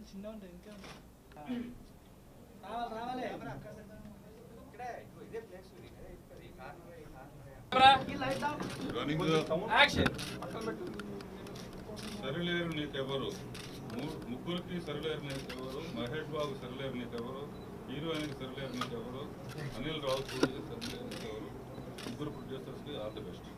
చిన్న ఉంటుంది ఇంకా రావాలి రావాలి రన్నింగ్ సరిలేరు నీకెవరు ము- ముగ్గురికి సరిలేరు నీకెవరు మహేష్ బాబు సరిలేరు నీకెవరు హీరోయిన్కి సరిలేరు నీకెవరు అనిల్ రావు సరిలేరు నీకెవరు ముగ్గురు ప్రొడ్యూసర్స్కి ఆల్ ది బెస్ట్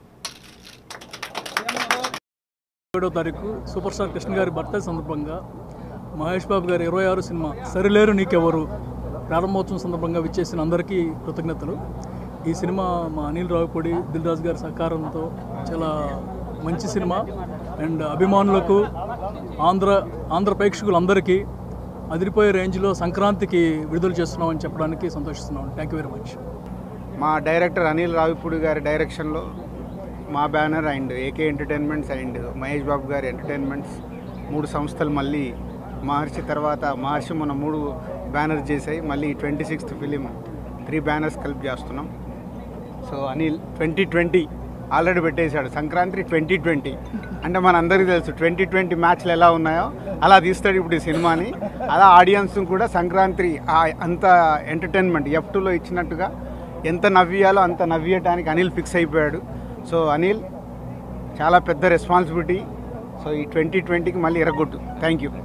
ఏడో తారీఖు సూపర్ స్టార్ కృష్ణ గారి బర్త్డే సందర్భంగా మహేష్ బాబు గారి ఇరవై ఆరు సినిమా సరిలేరు నీకెవరు ప్రారంభోత్సవం సందర్భంగా విచ్చేసిన అందరికీ కృతజ్ఞతలు ఈ సినిమా మా అనిల్ రావుపూడి దిల్ రాజు గారి సహకారంతో చాలా మంచి సినిమా అండ్ అభిమానులకు ఆంధ్ర ఆంధ్ర ప్రేక్షకులందరికీ అదిరిపోయే రేంజ్లో సంక్రాంతికి విడుదల చేస్తున్నామని చెప్పడానికి సంతోషిస్తున్నాం థ్యాంక్ యూ వెరీ మచ్ మా డైరెక్టర్ అనిల్ రావిపూడి గారి డైరెక్షన్లో మా banner and AK entertainments and Mahesh Babu గారి ఎంటర్టైన్మెంట్స్ మూడు సంస్థలు మళ్ళీ మహర్షి తర్వాత మహర్షి మొన్న మూడు బ్యానర్స్ చేసాయి మళ్ళీ twenty sixth film three banners కలిపి చేస్తున్నాం so Anil twenty twenty already పెట్టేశాడు సంక్రాంతి ట్వంటీ ట్వంటీ అంటే మన అందరికీ తెలుసు ట్వంటీ ట్వంటీ మ్యాచ్లు ఎలా ఉన్నాయో అలా తీస్తాడు ఇప్పుడు ఈ సినిమాని అలా ఆడియన్స్ కూడా సంక్రాంతి ఆ అంత ఎంటర్టైన్మెంట్ ఎఫ్ టూలో ఇచ్చినట్టుగా ఎంత నవ్వియాలో అంత నవ్వియటానికి అనిల్ ఫిక్స్ అయిపోయాడు సో అనిల్ చాలా పెద్ద రెస్పాన్సిబిలిటీ సో ఈ ట్వంటీ ట్వంటీకి మళ్ళీ ఎరగొట్టు థ్యాంక్ యూ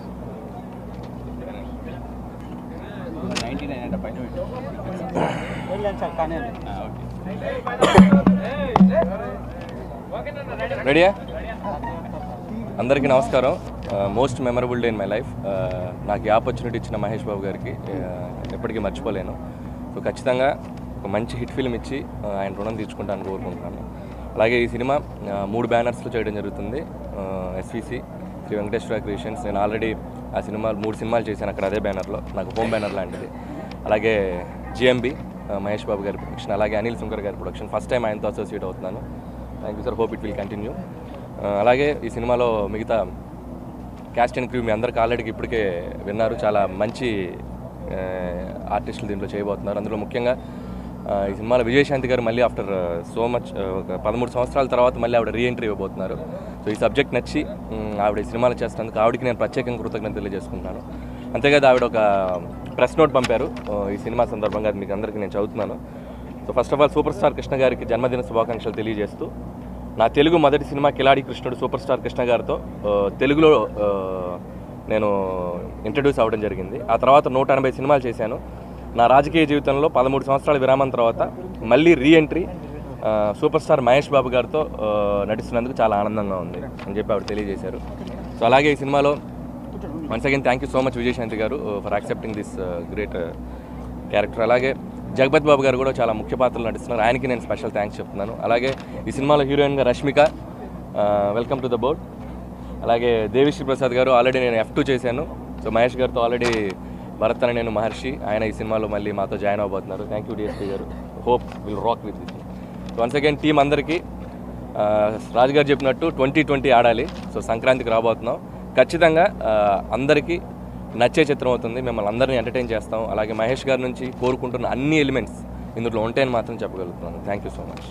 రెడీయా అందరికీ నమస్కారం most memorable day in my life నాకు ఈ ఆపర్చునిటీ ఇచ్చిన మహేష్ బాబు గారికి uh, ఎప్పటికీ మర్చిపోలేను సో ఖచ్చితంగా ఒక మంచి హిట్ ఫిల్మ్ ఇచ్చి uh, ఆయన రుణం తీర్చుకుంటానని కోరుకుంటున్నాను అలాగే ఈ సినిమా uh, మూడు బ్యానర్స్లో చేయడం జరుగుతుంది ఎస్విసి శ్రీ వెంకటేశ్వర క్రియేషన్స్ నేను ఆల్రెడీ ఆ సినిమాలు మూడు సినిమాలు చేశాను అక్కడ అదే బ్యానర్లో నాకు హోమ్ బ్యానర్ లాంటిది అలాగే జిఎంబి మహేష్ బాబు గారి ప్రొడక్షన్ అలాగే అనిల్ సుంకర్ గారి ప్రొడక్షన్ ఫస్ట్ టైం ఆయనతో అసోసియేట్ అవుతున్నాను thank you sir hope it will continue అలాగే ఈ సినిమాలో మిగతా క్యాస్ట్ అండ్ క్రూ మీ అందరికి ఆల్రెడీ ఇప్పటికే విన్నారు చాలా మంచి ఆర్టిస్టులు దీంట్లో చేయబోతున్నారు అందులో ముఖ్యంగా ఆ, ఈ సినిమాలో విజయశాంతి గారు మళ్ళీ ఆఫ్టర్ సో మచ్ ఒక పదమూడు సంవత్సరాల తర్వాత మళ్ళీ ఆవిడ రీఎంట్రీ ఇవ్వబోతున్నారు సో ఈ సబ్జెక్ట్ నచ్చి మ్, ఆవిడ ఈ సినిమాలో చేస్తున్నందుకు ఆవిడకి నేను ప్రత్యేకంగా కృతజ్ఞత తెలియజేసుకుంటున్నాను అంతేకాదు ఆవిడ ఒక ప్రెస్ నోట్ పంపారు ఆ, ఈ సినిమా సందర్భంగా అది మీకు అందరికీ నేను చదువుతున్నాను so first of all super star Krishna గారికి జన్మదిన శుభాకాంక్షలు తెలియజేస్తూ నా తెలుగు మొదటి సినిమా కిలాడి కృష్ణుడు సూపర్ స్టార్ కృష్ణ గారితో ఆ, తెలుగులో ఆ, నేను ఇంట్రడ్యూస్ అవ్వడం జరిగింది ఆ తర్వాత నూట ఎనభై సినిమాలు చేశాను నా రాజకీయ జీవితంలో పదమూడు సంవత్సరాల విరామం తర్వాత మళ్ళీ రీఎంట్రీ ఆ, సూపర్ స్టార్ మహేష్ బాబు గారితో ఆ, నటిస్తున్నందుకు చాలా ఆనందంగా ఉంది అని చెప్పి ఆవిడ తెలియజేశారు సో అలాగే ఈ సినిమాలో once again thank you so much Vijayashanti గారు for accepting this great character అలాగే జగపత్ బాబు గారు కూడా చాలా ముఖ్య పాత్రలు నటిస్తున్నారు ఆయనకి నేను స్పెషల్ థ్యాంక్స్ చెప్తున్నాను అలాగే ఈ సినిమాలో హీరోయిన్గా Rashmika welcome to the board అలాగే దేవిశ్రీ ప్రసాద్ గారు ఆల్రెడీ నేను ఎఫ్ టూ చేశాను సో మహేష్ గారితో ఆల్రెడీ భరత్ అని నేను మహర్షి ఆయన ఈ సినిమాలో మళ్ళీ మాతో జాయిన్ అవబోతున్నారు థ్యాంక్ యూ డిఎస్పీ గారు hope will rock with this once again team అందరికీ ఆ, రాజు గారు చెప్పినట్టు ట్వంటీ ట్వంటీ ఆడాలి సో సంక్రాంతికి రాబోతున్నాం ఖచ్చితంగా ఆ, అందరికీ నచ్చే చిత్రం అవుతుంది మిమ్మల్ని అందరినీ ఎంటర్టైన్ చేస్తాం అలాగే మహేష్ గారి నుంచి కోరుకుంటున్న అన్ని ఎలిమెంట్స్ ఇందులో ఉంటాయని మాత్రం చెప్పగలుగుతున్నాను thank you so much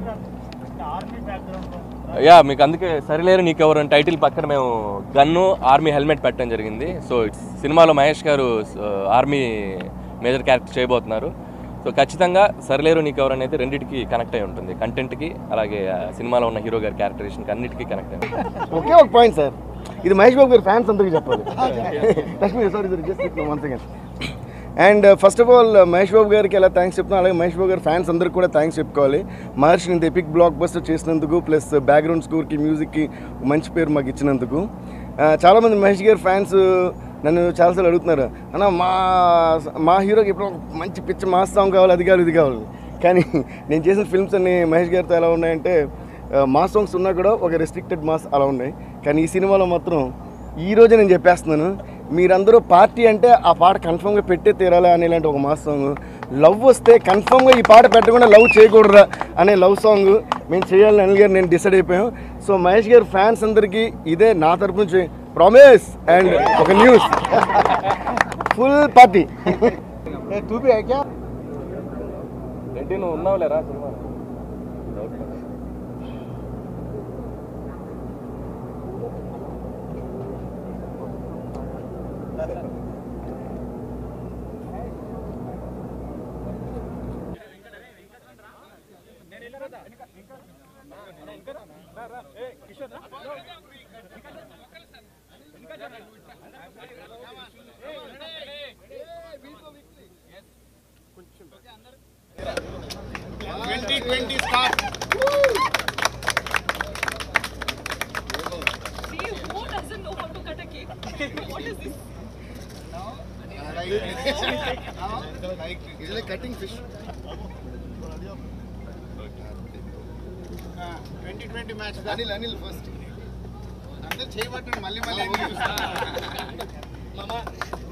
yeah మీకు అందుకే సరిలేరు నీకెవరు అని టైటిల్ పక్కన మేము గన్ను ఆర్మీ హెల్మెట్ పెట్టడం జరిగింది సో ఇట్స్ సినిమాలో మహేష్ గారు ఆర్మీ మేజర్ క్యారెక్టర్ చేయబోతున్నారు సో ఖచ్చితంగా సరిలేరు నీకెవరు అనేది రెండింటికి కనెక్ట్ అయి ఉంటుంది కంటెంట్కి అలాగే ఆ సినిమాలో ఉన్న హీరో గారి క్యారెక్టరేషన్కి అన్నిటికీ కనెక్ట్ అయి ఉంటుంది ఒకే ఒక పాయింట్ సార్ ఇది మహేష్ బాబు గారి ఫ్యాన్స్ అందరికీ చెప్పాలి Lakshmi sorry just one second and first of all Mahesh Babu గారికి ఎలా థ్యాంక్స్ చెప్తున్నా అలాగే మహేష్ బాబు గారి ఫ్యాన్స్ అందరికీ కూడా థ్యాంక్స్ చెప్పుకోవాలి మహర్షి ఇంత ఎపిక్ బ్లాక్ బస్టర్ చేసినందుకు ప్లస్ బ్యాక్గ్రౌండ్ స్కోర్కి మ్యూజిక్కి మంచి పేరు మాకు ఇచ్చినందుకు ఆ, చాలామంది మహేష్ గారి ఫ్యాన్స్ నన్ను చాలాసార్లు అడుగుతున్నారు అన్న మా మా హీరోకి ఇప్పుడు ఒక మంచి పిచ్చ మాస్ సాంగ్ కావాలి అది కావాలి ఇది కావాలి కానీ నేను చేసిన ఫిల్మ్స్ అన్ని మహేష్ గారితో ఎలా ఉన్నాయంటే ఆ, మాస్ సాంగ్స్ ఉన్నా కూడా ఒక రెస్ట్రిక్టెడ్ మాస్ అలా ఉన్నాయి కానీ ఈ సినిమాలో మాత్రం ఈ రోజే నేను చెప్పేస్తున్నాను మీరందరూ పార్టీ అంటే ఆ పాట కన్ఫర్మ్గా పెట్టే తీరాలి అనే ఇలాంటి ఒక మాస్ సాంగ్ లవ్ వస్తే కన్ఫర్మ్గా ఈ పాట పెట్టకుండా లవ్ చేయకూడదా అనే లవ్ సాంగ్ మేము చేయాలని అనిల్ గారు నేను డిసైడ్ అయిపోయాం సో మహేష్ గారి ఫ్యాన్స్ అందరికీ ఇదే నా తరపు నుంచి ప్రామిస్ అండ్ ఒక న్యూస్ ఫుల్ పార్టీ రెడ్డి నువ్వు ఉన్నావు లేరా cinema twenty twenty start See, who doesn't know how to cut a cake? what is this? ఇది cutting fish twenty twenty match Anil Anil first అందరూ చేయబట్టండి మళ్ళీ మళ్ళీ